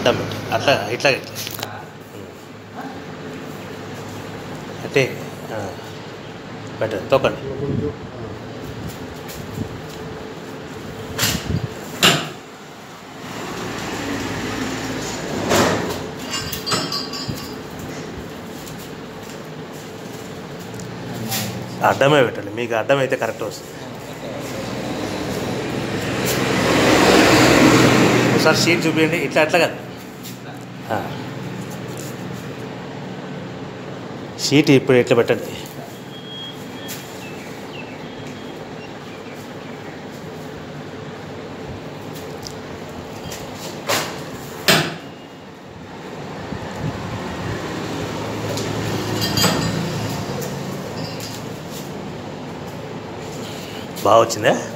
అడ్డం పెట్టి అట్లా ఇట్లా ఇట్లా అంటే బెటర్ తొక్కండి కొంచెం అడ్డమే పెట్టండి మీకు అడ్డం అయితే కరెక్ట్ వస్తుంది ఒకసారి షీట్ చూపించండి ఇట్లా అట్లా కదా ఆ. షీట్ ఇప్పుడు ఇట్లా పెట్టండి బాగా వచ్చిందా